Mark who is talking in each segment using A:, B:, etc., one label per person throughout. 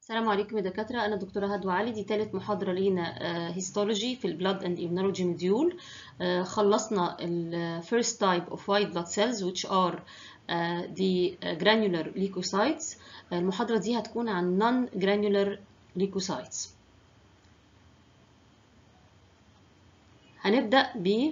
A: السلام عليكم يا دكاترة أنا دكتورة هدوى علي دي تالت محاضرة لينا هيستولوجي في البلاد اند immunology موديول خلصنا ال first type of white blood cells which are uh, the granular leukocytes المحاضرة دي هتكون عن non granular leukocytes هنبدأ ب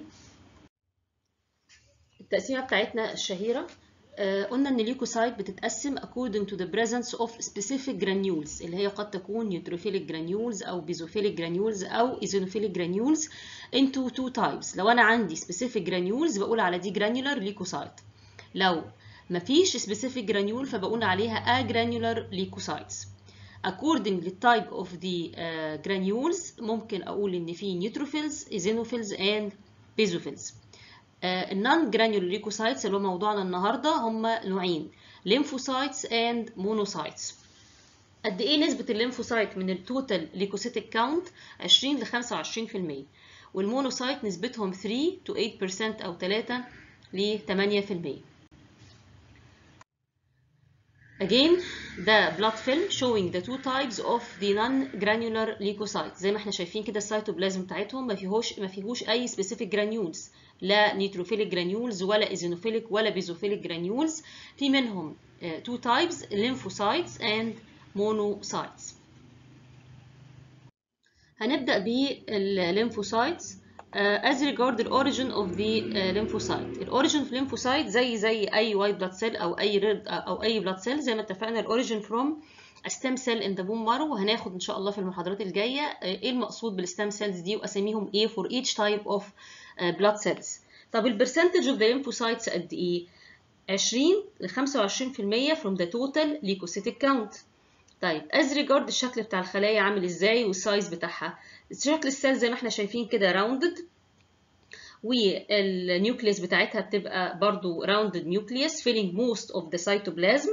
A: التقسيمة بتاعتنا الشهيرة قلنا ان الليوكوسايت بتتقسم according to the presence of specific granules اللي هي قد تكون neutrophilic granules او basophilic granules او eosinophilic granules into two types لو انا عندي specific granules بقول على دي granular leukocyte لو مفيش specific granule فبقول عليها agranular leukocytes according to the type of the uh, granules ممكن اقول ان في neutrophils eosinophils and basophils النون جرانيولار ليكوسايتس اللي هو موضوعنا النهارده هم نوعين ليمفوسايتس اند مونوسايتس قد ايه نسبه الليمفوسايت من التوتال ليكوسيتيك كاونت 20 ل 25% والمونوسايت نسبتهم 3 to 8% او 3 ل 8% Again, the blood film showing the two types of the non-granular leukocytes زي ما احنا شايفين كده السيتوبلازم بتاعتهم ما فيهوش ما فيهوش اي specific granules لا نيتروفيليك جرانيولز ولا ايزينوفيليك ولا بيزوفيليك جرانيولز في منهم uh, two types lymphocytes and monocytes هنبدأ بالليمفوسايتس uh, as regard the origin of the uh, lymphocyte الاوريجين في lymphocyte زي زي اي white blood cell او اي red او اي blood cell زي ما اتفقنا الاوريجين from a stem cell in the bone marrow وهناخد ان شاء الله في المحاضرات الجايه ايه المقصود بالستام سيلز دي واساميهم ايه for each type of blood cells طب البرسنتج اوف ذا lymphocytes قد ايه 20 ل 25% from the total leukocytic count طيب as regard الشكل بتاع الخلايا عامل ازاي والسايز بتاعها شكل السيل زي ما احنا شايفين كده راوندد والنيوكليس بتاعتها بتبقى برضو راوندد نيوكليس filling most of the cytoplasm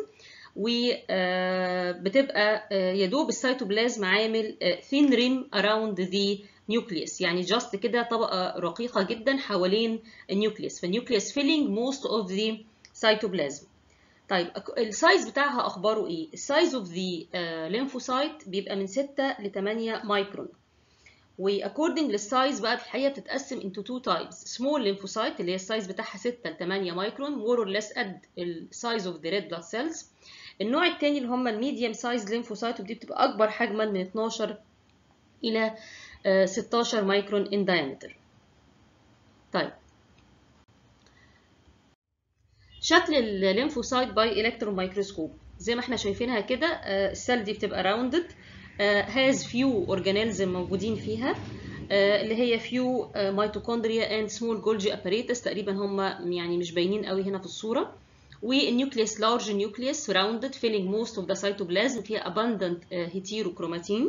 A: وبتبقى يدوب السيتوبلازم عامل thin rim around the nucleus يعني جاست كده طبقة رقيقة جدا حوالين النيوكليس فالنيوكليس filling most of the cytoplasm طيب السايز بتاعها اخباره ايه السايز اوف ذا lymphocyte بيبقى من 6 ل 8 مايكرون واكوردنج للسايز بقى في الحقيقه بتتقسم into two types small lymphocyte اللي هي السايز بتاعها 6 ل 8 مايكرون more or less قد السايز اوف ذا red blood cells النوع الثاني اللي هم الميديوم سايز lymphocyte ودي بتبقى اكبر حجما من 12 الى 16 مايكرون in diameter طيب شكل الليمفوسايت باي الكترون مايكروسكوب زي ما احنا شايفينها كده السيل دي بتبقى راوندد هاز فيو اورجانيلز موجودين فيها اللي هي فيو ميتوكوندريا اند سمول جولجي اباريتس تقريبا هم يعني مش باينين قوي هنا في الصوره والنيوكليس لارج نيوكليس راوندد فيلينج موست اوف ذا سيتوبلازم فيها abundant هيتيروكروماتين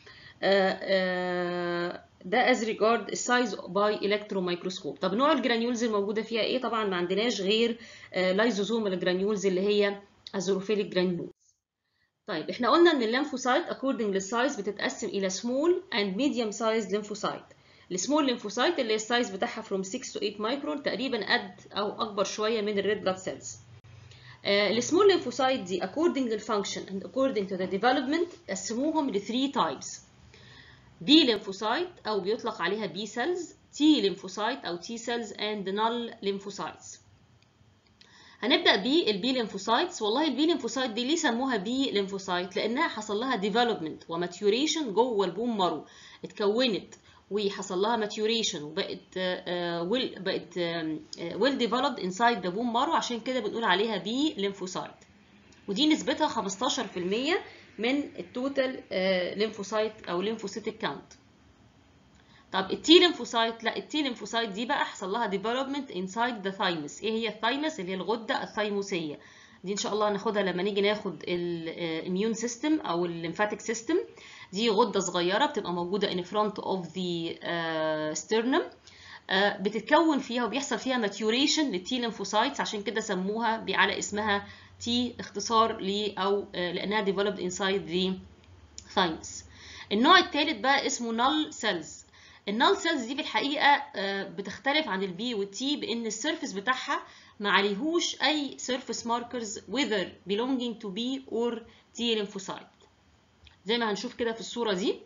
A: ده as regard السايز باي الكترون مايكروسكوب طب نوع الجرانيولز الموجوده فيها ايه طبعا ما عندناش غير لايزوزومال جرانيولز اللي هي ازوروفيليك جرانيولز طيب احنا قلنا ان الليمفوسايت according للسايز بتتقسم الى small and medium sized lymphocyte السمول ليمفوسايت اللي السايز بتاعها from 6 to 8 مايكرون تقريبا قد او اكبر شويه من الريد بلاد سيلز السمول ليمفوسايت دي according للفانكشن and according to the development قسموهم ل 3 types B lymphocyte أو بيطلق عليها B cells T lymphocyte أو T cells and null lymphocytes هنبدأ بالبي lymphocytes والله البي lymphocyte دي ليه سموها بي lymphocyte لأنها حصل لها development وماتيوريشن جوه البون مارو اتكونت وحصل لها maturation وبقت uh, well, بقت uh, well developed inside the bone marrow عشان كده بنقول عليها بي lymphocyte ودي نسبتها 15% من التوتال ليمفوسايت او ليمفوسيتيك كاونت طب التي ليمفوسايت لا التي ليمفوسايت دي بقى حصل لها ديفلوبمنت انسايد ذا ثايمس ايه هي الثايمس اللي هي الغده الثايموسيه دي ان شاء الله هناخدها لما نيجي ناخد الاميون سيستم او الليمفاتيك سيستم دي غده صغيره بتبقى موجوده in front of the uh, sternum uh, بتتكون فيها وبيحصل فيها ماتيوريشن للتي ليمفوسايتس عشان كده سموها على اسمها تي اختصار ل او لانها developed inside the thymus النوع الثالث بقى اسمه null cells النال سيلز دي في الحقيقه بتختلف عن البي والتي بان السيرفيس بتاعها ما عليهوش اي سيرفيس ماركرز whether belonging to B or T lymphocyte زي ما هنشوف كده في الصورة دي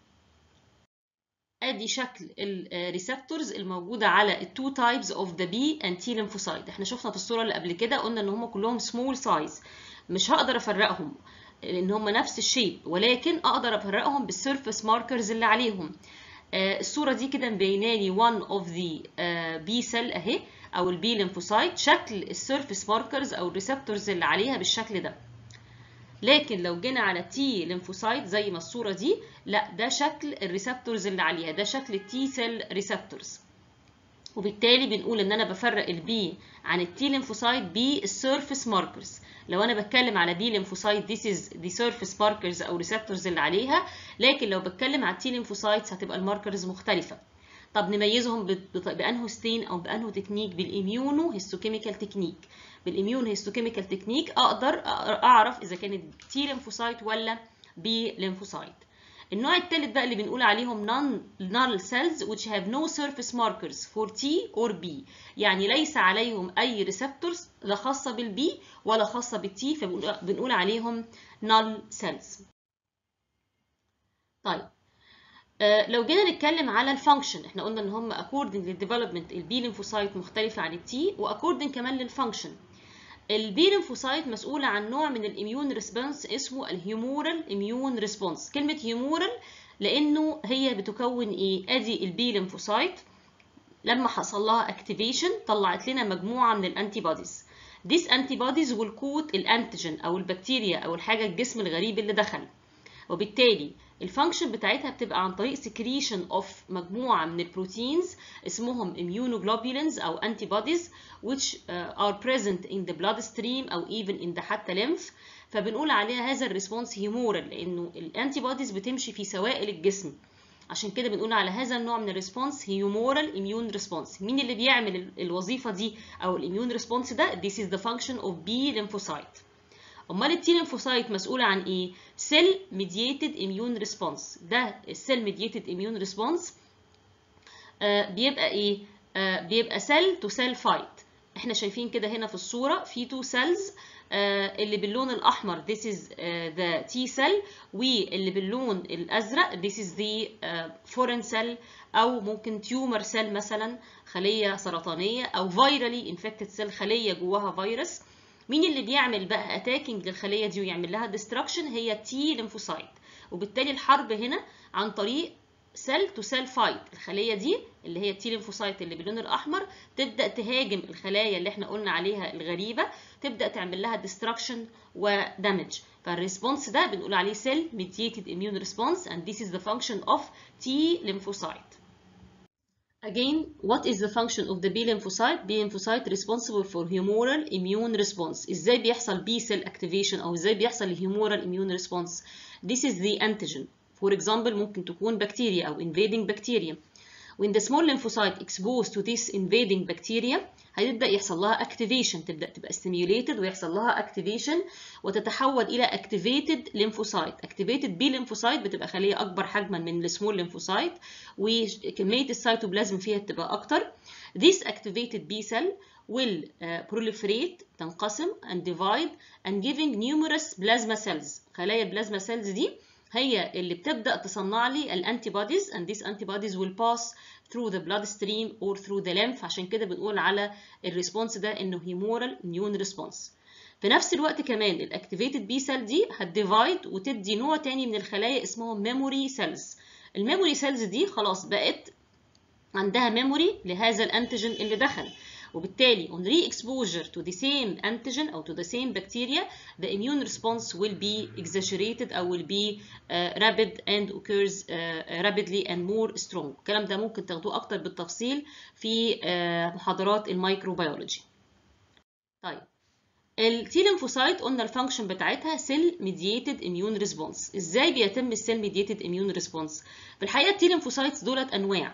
A: ادي شكل الريسبتورز الموجوده على التو تايبس اوف ذا بي اند تي ليمفوسايت احنا شفنا في الصوره اللي قبل كده قلنا ان هم كلهم سمول سايز مش هقدر افرقهم لان هم نفس الشيب ولكن اقدر افرقهم بالسيرفيس ماركرز اللي عليهم آه الصوره دي كده مبينه لي one of the بي uh, سيل اهي او البي ليمفوسايت شكل السيرفيس ماركرز او الريسبتورز اللي عليها بالشكل ده لكن لو جينا على تي ليمفوسايت زي ما الصوره دي لا ده شكل الريسبتورز اللي عليها ده شكل التي سيل ريسبتورز وبالتالي بنقول ان انا بفرق البي عن التي ليمفوسايت بالسيرفيس ماركرز لو انا بتكلم على بي ليمفوسايت this is the surface markers او ريسبتورز اللي عليها لكن لو بتكلم على التي ليمفوسايتس هتبقى الماركرز مختلفه طب نميزهم بانه ستين او بانه تكنيك بالاميونو هيستوكيميكال تكنيك بالاميون هيستوكيميكال تكنيك اقدر اعرف اذا كانت تي ليمفوسايت ولا بي ليمفوسايت النوع الثالث بقى اللي بنقول عليهم non null cells which have no surface markers for T or B يعني ليس عليهم أي receptors لا خاصة بالبي ولا خاصة بالتي فبنقول عليهم null cells طيب آه لو جينا نتكلم على الفانكشن احنا قلنا ان هم according للديفلوبمنت البي ليمفوسايت مختلفة عن التي واكوردنج كمان للفانكشن البي ليمفوسايت مسؤولة عن نوع من الاميون ريسبونس اسمه الهيمورال اميون ريسبونس كلمة هيمورال لأنه هي بتكون إيه؟ أدي البي ليمفوسايت لما حصل لها اكتيفيشن طلعت لنا مجموعة من الأنتي بوديز These antibodies will coat الأنتيجين أو البكتيريا أو الحاجة الجسم الغريب اللي دخل وبالتالي الفانكشن بتاعتها بتبقى عن طريق secretion of مجموعة من البروتينز اسمهم immunoglobulins أو antibodies which uh, are present in the bloodstream أو even in the حتى lymph فبنقول عليها هذا الريسبونس هيمورال لأنه الانتيبوديز بتمشي في سوائل الجسم عشان كده بنقول على هذا النوع من الريسبونس هيومورال اميون ريسبونس مين اللي بيعمل الوظيفة دي أو الاميون ريسبونس ده this is the function of B lymphocyte امال التي ليمفوسايت مسؤوله عن ايه سيل ميدييتد اميون ريسبونس ده السيل ميدييتد اميون ريسبونس بيبقى ايه آه بيبقى سيل تو سيل فايت احنا شايفين كده هنا في الصوره في تو سيلز آه اللي باللون الاحمر this is uh, the T cell واللي باللون الازرق this is the uh, foreign cell او ممكن تيومر سيل مثلا خليه سرطانيه او فيرالي انفكتد سيل خليه جواها فيروس مين اللي بيعمل بقى اتاكينج للخليه دي ويعمل لها ديستراكشن هي تي ليمفوسايت وبالتالي الحرب هنا عن طريق سيل تو سيل فايت الخليه دي اللي هي التي ليمفوسايت اللي باللون الاحمر تبدا تهاجم الخلايا اللي احنا قلنا عليها الغريبه تبدا تعمل لها ديستراكشن ودامج فالريسبونس ده بنقول عليه سيل ميدييتد اميون ريسبونس and this is the function of T lymphocyte Again, what is the function of the B lymphocyte? B lymphocyte responsible for humoral immune response. إزاي بيحصل B cell activation أو إزاي بيحصل humoral immune response? This is the antigen. For example, ممكن تكون بكتيريا أو invading bacteria. When the small lymphocyte exposed to this invading bacteria هيبدأ يحصل لها activation تبدأ تبقى stimulated ويحصل لها activation وتتحول إلى activated lymphocyte. Activated B lymphocyte بتبقى خلية أكبر حجما من السمول lymphocyte وكمية السيتوبلازم فيها بتبقى أكتر. This activated B cell will uh, proliferate تنقسم and divide and giving numerous plasma cells. خلايا البلازما cells دي هي اللي بتبدأ تصنع لي الانتي بوديز and these antibodies will pass through the bloodstream or through the lymph عشان كده بنقول على الريسبونس ده انه humoral immune response. في نفس الوقت كمان الاكتيفيتد بي سيل دي هتديفايد وتدي نوع تاني من الخلايا اسمهم ميموري سيلز. الميموري سيلز دي خلاص بقت عندها ميموري لهذا الانتيجين اللي دخل. وبالتالي on re-exposure to the same antigen أو to the same bacteria the immune response will be exaggerated أو will be uh, rapid and occurs uh, rapidly and more strong الكلام ده ممكن تاخدوه أكتر بالتفصيل في uh, محاضرات الميكروبيولوجي طيب التي ليمفوسايت قلنا الفانكشن بتاعتها سيل ميدييتد اميون ريسبونس ازاي بيتم السيل ميدييتد اميون ريسبونس في الحقيقه التي ليمفوسايتس دولت انواع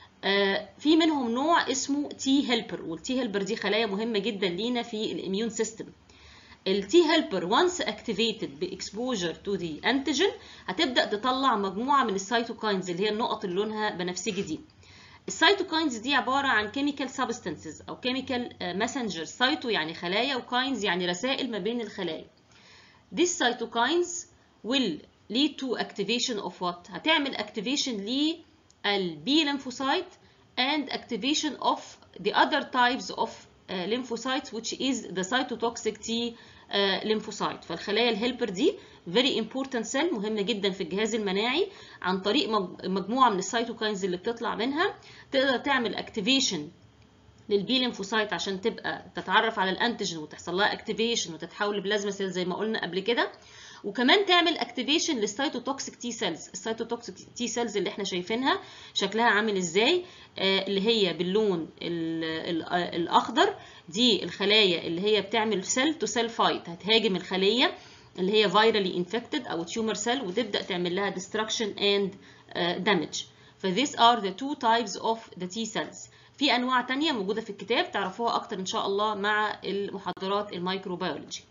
A: في منهم نوع اسمه تي هيلبر والتي هيلبر دي خلايا مهمه جدا لينا في الاميون سيستم التي هيلبر وانس اكتيفيتد باكسبوجر تو ذا انتيجين هتبدا تطلع مجموعه من السيتوكاينز اللي هي النقط اللي لونها بنفسجي دي السيتوكاينز دي عباره عن كيميكال سبستانسز او كيميكال ماسنجر سايتو يعني خلايا وكاينز يعني رسائل ما بين الخلايا These cytokines will lead to activation of what هتعمل activation للبي lymphocyte and activation of the other types of uh, lymphocytes which is the cytotoxic T uh, lymphocyte فالخلايا الهيلبر دي very important cell مهمة جدا في الجهاز المناعي عن طريق مجموعة من السيتوكاينز اللي بتطلع منها تقدر تعمل activation للبي ليمفوسايت عشان تبقى تتعرف على الانتيجين وتحصل لها اكتيفيشن وتتحول لبلازما سيل زي ما قلنا قبل كده وكمان تعمل اكتيفيشن للسيتوتوكسيك تي سيلز السيتوتوكسيك تي سيلز اللي احنا شايفينها شكلها عامل ازاي آه اللي هي باللون ال ال الاخضر دي الخلايا اللي هي بتعمل سيل تو سيل فايت هتهاجم الخليه اللي هي فيرالي انفكتد او تيومر سيل وتبدا تعمل لها destruction and uh, damage ف these are the two types of the T cells في انواع تانية موجوده في الكتاب تعرفوها اكتر ان شاء الله مع المحاضرات الميكروبيولوجي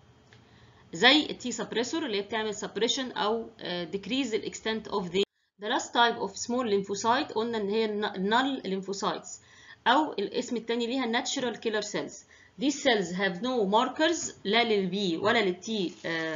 A: زي التي سبريسور اللي هي بتعمل سبريشن او decrease the extent of the the last type of small lymphocyte قلنا ان هي null lymphocytes او الاسم التاني ليها natural killer cells These cells have no markers لا للبي ولا للتي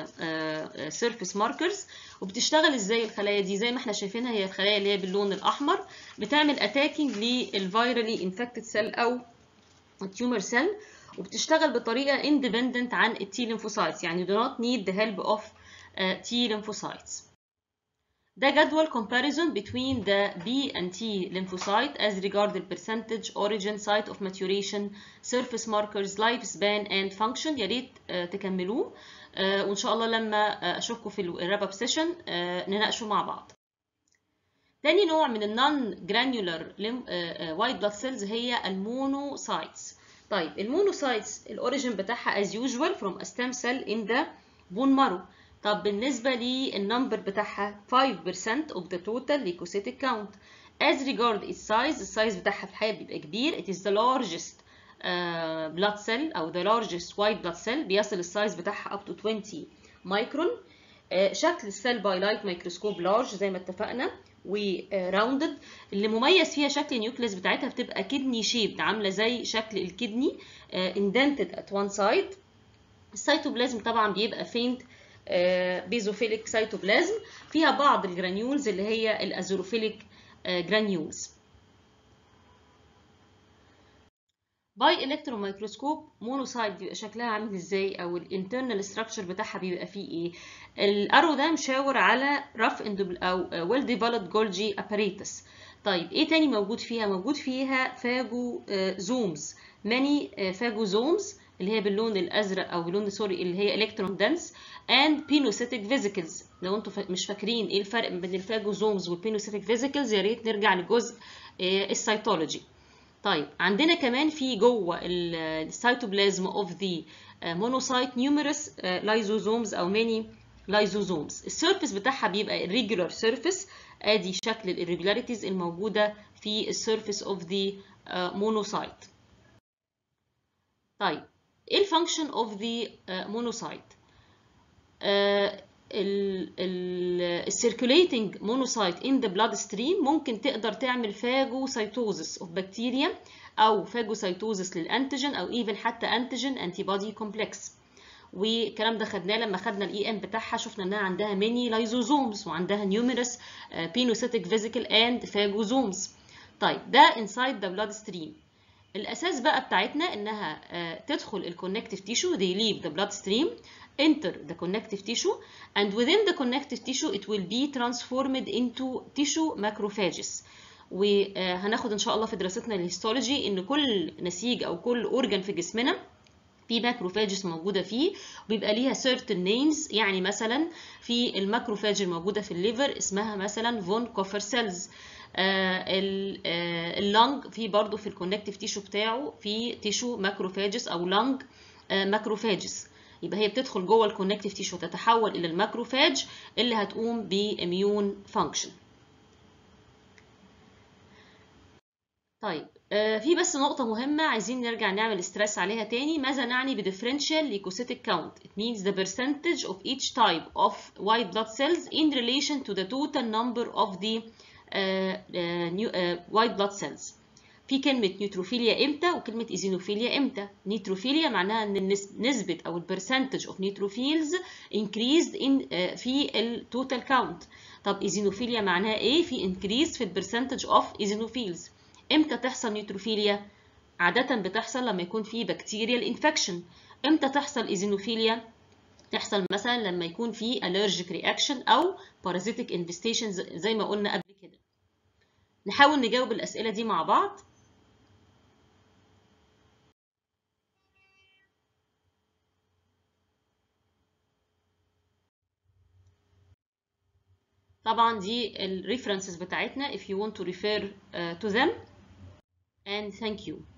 A: surface markers وبتشتغل ازاي الخلايا دي زي ما احنا شايفينها هي الخلايا اللي هي باللون الاحمر بتعمل attacking للفيرالي infected cell او التيومر cell وبتشتغل بطريقه independent عن التي lymphocytes يعني do not need the help of uh, T lymphocytes ده جدول comparison between the B and T lymphocyte as regard the percentage, origin, site of maturation, surface markers, lifespan and function يا ريت تكملوه وإن شاء الله لما أشوفكم في الراب اب سيشن نناقشه مع بعض. تاني نوع من النون جرانيولار وايت بلاد سيلز هي المونوسايتس. طيب المونوسايتس الاوريجين بتاعها as usual from a stem cell in the bone marrow. طب بالنسبة للنمبر بتاعها 5% of the total leukocytic count. As regard its size, السايز بتاعها في الحقيقة بيبقى كبير. It is the largest uh, blood cell أو the largest white blood cell بيصل السايز بتاعها up to 20 مايكرون. uh, شكل السيل باي لايت مايكروسكوب لارج زي ما اتفقنا وراوندد اللي مميز فيها شكل النيوكليس بتاعتها بتبقى كدني شيبد عاملة زي شكل الكدني indented at one side. السيتوبلازم طبعا بيبقى faint بيزوفيليك سيتوبلازم فيها بعض الجرانيولز اللي هي الازوروفيليك جرانيولز باي الكترون مايكروسكوب مونوسايت بيبقى شكلها عامل ازاي او الانترنال ستراكشر بتاعها بيبقى فيه ايه الارو ده مشاور على رف او ويل ديفلوبد جولجي اباريتس طيب ايه تاني موجود فيها موجود فيها فاجو زومز ماني فاجو زومز اللي هي باللون الازرق او باللون سوري اللي هي الكترون دنس and pinocytic vesicles لو انتم مش فاكرين ايه الفرق بين الفاجوزومز والبينوسيتيك فيزيكلز يا ريت نرجع لجزء السيتولوجي طيب عندنا كمان في جوه السيتوبلازم اوف ذا مونوسايت نيوميرس لايزوزومز او ماني لايزوزومز السيرفيس بتاعها بيبقى الريجولار سيرفيس ادي شكل الirregularities الموجوده في السيرفيس اوف ذا مونوسايت طيب ايه الفانكشن اوف ذا مونوسايت السيركوليتنج مونوسايت ان ذا بلاد ستريم ممكن تقدر تعمل فاجوسايتوزس اوف بكتيريا او فاجوسايتوزس للانتيجين او ايفن حتى انتيجين انتي بودي كومبلكس والكلام ده خدناه لما خدنا الاي ام بتاعها شفنا انها عندها ميني لايزوزومز وعندها نيوميرس بينوسيتيك فيزيكال اند فاجوزومز طيب ده انسايد ذا بلاد ستريم الاساس بقى بتاعتنا انها تدخل الكونكتيف تيشو they leave the bloodstream enter the connective tissue and within the connective tissue it will be transformed into tissue macrophages وهناخد ان شاء الله في دراستنا الهيستولوجي ان كل نسيج او كل اورجان في جسمنا في ماكروفاجز موجوده فيه وبيبقى ليها certain names يعني مثلا في الماكروفاج الموجوده في الليفر اسمها مثلا فون كوفر سيلز اللنج في برضو في الكونكتيف تيشو بتاعه في تيشو ماكروفاجز او لنج ماكروفاجز يبقى هي بتدخل جوه الكونكتيف تيشو تتحول الى الماكروفاج اللي هتقوم باميون فانكشن طيب آه في بس نقطة مهمة عايزين نرجع نعمل ستريس عليها تاني ماذا نعني بديفرنشال ليكوسيتيك كاونت it means the percentage of each type of white blood cells in relation to the total number of the uh, uh, new, uh, white blood cells في كلمة نيوتروفيليا امتى وكلمة ايزينوفيليا امتى نيوتروفيليا معناها ان نسبة او البرسنتج اوف نيوتروفيلز increased in في التوتال كاونت طب ايزينوفيليا معناها ايه في increase في البرسنتج اوف ايزينوفيلز امتى تحصل نيوتروفيليا عادة بتحصل لما يكون في بكتيريال انفكشن امتى تحصل ايزينوفيليا تحصل مثلا لما يكون في allergic reaction او parasitic infestation زي ما قلنا قبل كده نحاول نجاوب الأسئلة دي مع بعض طبعا دي الريفرنسز بتاعتنا if you want to refer uh, to them and thank you